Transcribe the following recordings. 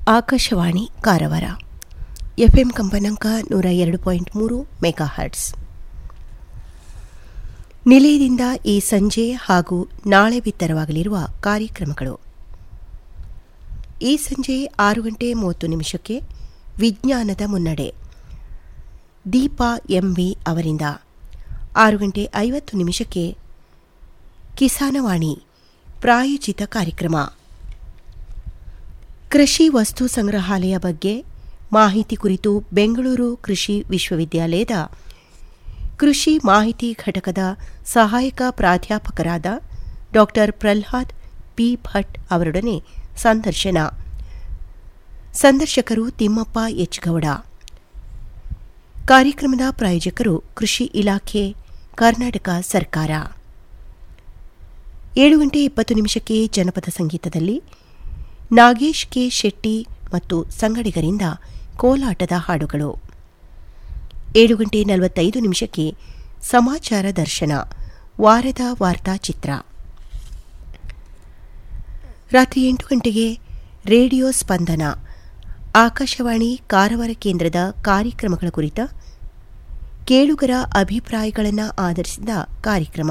Akashvani Karwar FM ಕಂಪನಾಂಕ ನೂರ ಎರಡು ಪಾಯಿಂಟ್ ಮೂರು ಮೆಗಾ ಹರ್ಟ್ಸ್ ನಿಲಯದಿಂದ ಈ ಸಂಜೆ ಹಾಗೂ ನಾಳೆ ಬಿತ್ತರವಾಗಲಿರುವ ಕಾರ್ಯಕ್ರಮಗಳು ಈ ಸಂಜೆ ಆರು ಗಂಟೆ ಮೂವತ್ತು ನಿಮಿಷಕ್ಕೆ ವಿಜ್ಞಾನದ ಮುನ್ನಡೆ ದೀಪಾ ಎಂವಿ ಅವರಿಂದ ಆರು ಗಂಟೆ ಐವತ್ತು ನಿಮಿಷಕ್ಕೆ ಕಿಸಾನವಾಣಿ ಪ್ರಾಯೋಜಿತ ಕಾರ್ಯಕ್ರಮ ಕೃಷಿ ವಸ್ತು ಸಂಗ್ರಹಾಲಯ ಬಗ್ಗೆ ಮಾಹಿತಿ ಕುರಿತು ಬೆಂಗಳೂರು ಕೃಷಿ ವಿಶ್ವವಿದ್ಯಾಲಯದ ಕೃಷಿ ಮಾಹಿತಿ ಘಟಕದ ಸಹಾಯಕ ಪ್ರಾಧ್ಯಾಪಕರಾದ ಡಾ ಪ್ರಹ್ಲಾದ್ ಪಿ ಭಟ್ ಅವರೊಡನೆ ಸಂದರ್ಶನ ಸಂದರ್ಶಕರು ತಿಮ್ಮಪ್ಪ ಎಚ್ ಗೌಡ ಕಾರ್ಯಕ್ರಮದ ಪ್ರಾಯೋಜಕರು ಕೃಷಿ ಇಲಾಖೆ ಕರ್ನಾಟಕ ಸರ್ಕಾರ ಏಳು ಗಂಟೆ ಇಪ್ಪತ್ತು ನಿಮಿಷಕ್ಕೆ ಜನಪದ ಸಂಗೀತದಲ್ಲಿ ನಾಗೇಶ್ ಕೆ ಶೆಟ್ಟಿ ಮತ್ತು ಸಂಗಡಿಗರಿಂದ ಕೋಲಾಟದ ಹಾಡುಗಳು ಏಳು ಗಂಟೆ ನಲವತ್ತೈದು ನಿಮಿಷಕ್ಕೆ ಸಮಾಚಾರ ದರ್ಶನ ವಾರದ ವಾರ್ತಾಚಿತ್ರ ರಾತ್ರಿ ಎಂಟು ಗಂಟೆಗೆ ರೇಡಿಯೋ ಸ್ಪಂದನ ಆಕಾಶವಾಣಿ ಕಾರವಾರ ಕೇಂದ್ರದ ಕಾರ್ಯಕ್ರಮಗಳ ಕುರಿತ ಕೇಳುಗರ ಅಭಿಪ್ರಾಯಗಳನ್ನು ಆಧರಿಸಿದ ಕಾರ್ಯಕ್ರಮ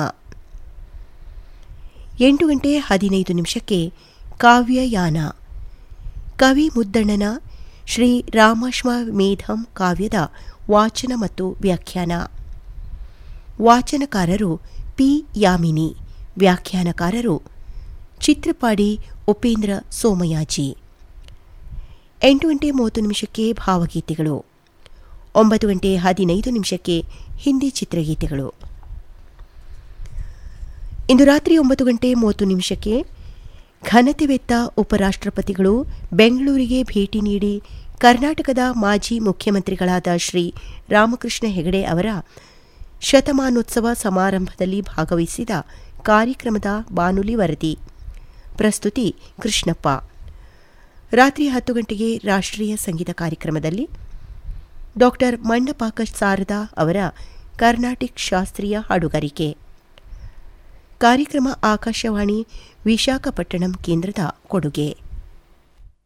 ಎಂಟು ಗಂಟೆ ಹದಿನೈದು ನಿಮಿಷಕ್ಕೆ ಕಾವ್ಯಯಾನ ಕವಿ ಮುದ್ದಣ್ಣನ ಶ್ರೀ ರಾಮಾಶ್ವ ಮೇಧಂ ಕಾವ್ಯದ ವಾಚನ ಮತ್ತು ವ್ಯಾಖ್ಯಾನ ವಾಚನಕಾರರು ಪಿ ಯಾಮಿನಿ ವ್ಯಾಖ್ಯಾನಕಾರರು ಚಿತ್ರಪಾಡಿ ಉಪೇಂದ್ರ ಸೋಮಯಾಜಿ ಎಂಟು ಗಂಟೆ ಮೂವತ್ತು ನಿಮಿಷಕ್ಕೆ ಭಾವಗೀತೆಗಳು ಒಂಬತ್ತು ಗಂಟೆ ಹದಿನೈದು ನಿಮಿಷಕ್ಕೆ ಹಿಂದಿ ಚಿತ್ರಗೀತೆಗಳು ಇಂದು ರಾತ್ರಿ ಒಂಬತ್ತು ಗಂಟೆ ಮೂವತ್ತು ನಿಮಿಷಕ್ಕೆ ಘನತೆವೆತ್ತ ಉಪರಾಷ್ಟ್ರಪತಿಗಳು ಬೆಂಗಳೂರಿಗೆ ಭೇಟಿ ನೀಡಿ ಕರ್ನಾಟಕದ ಮಾಜಿ ಮುಖ್ಯಮಂತ್ರಿಗಳಾದ ಶ್ರೀ ರಾಮಕೃಷ್ಣ ಹೆಗಡೆ ಅವರ ಶತಮಾನೋತ್ಸವ ಸಮಾರಂಭದಲ್ಲಿ ಭಾಗವಹಿಸಿದ ಕಾರ್ಯಕ್ರಮದ ಬಾನುಲಿ ವರದಿ ಪ್ರಸ್ತುತಿ ಕೃಷ್ಣಪ್ಪ ರಾತ್ರಿ ಹತ್ತು ಗಂಟೆಗೆ ರಾಷ್ಟ್ರೀಯ ಸಂಗೀತ ಕಾರ್ಯಕ್ರಮದಲ್ಲಿ ಡಾಕ್ಟರ್ ಮಣ್ಣಪಾಕ ಶಾರದಾ ಅವರ ಕರ್ನಾಟಿಕ್ ಶಾಸ್ತ್ರೀಯ ಹಾಡುಗಾರಿಕೆ ಕಾರ್ಯಕ್ರಮ ಆಕಾಶವಾಣಿ ವಿಶಾಖಪಟ್ಟಣಂ ಕೇಂದ್ರದ ಕೊಡುಗೆ